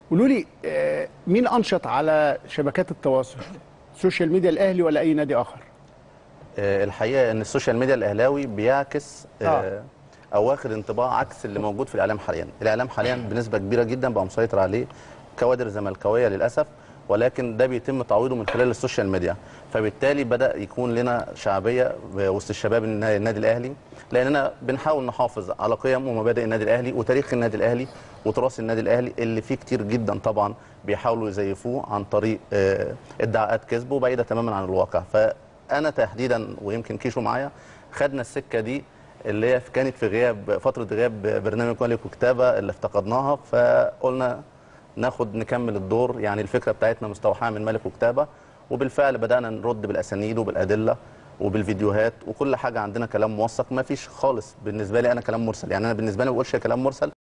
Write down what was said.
قولوا لي آه، مين انشط على شبكات التواصل سوشيال ميديا الاهلي ولا اي نادي اخر آه، الحقيقه ان السوشيال ميديا الاهلاوي بيعكس آه، آه. او واخد انطباع عكس اللي موجود في الاعلام حاليا الاعلام حاليا بنسبه كبيره جدا بقى مسيطر عليه كوادر زملكاويه للاسف ولكن ده بيتم تعويضه من خلال السوشيال ميديا فبالتالي بدا يكون لنا شعبيه وسط الشباب النا- النادي الاهلي لاننا بنحاول نحافظ على قيم ومبادئ النادي الاهلي وتاريخ النادي الاهلي وتراث النادي الاهلي اللي فيه كتير جدا طبعا بيحاولوا يزيفوه عن طريق آه، ادعاءات كذب وبعيده تماما عن الواقع فانا تحديدا ويمكن كيشو معايا خدنا السكه دي اللي هي كانت في غياب فتره غياب برنامج ملك وكتابه اللي افتقدناها فقلنا ناخد نكمل الدور يعني الفكره بتاعتنا مستوحاه من ملك وكتابه وبالفعل بدانا نرد بالاسانيد وبالادله وبالفيديوهات وكل حاجه عندنا كلام موثق ما فيش خالص بالنسبه لي انا كلام مرسل يعني انا بالنسبه لي ما بقولش كلام مرسل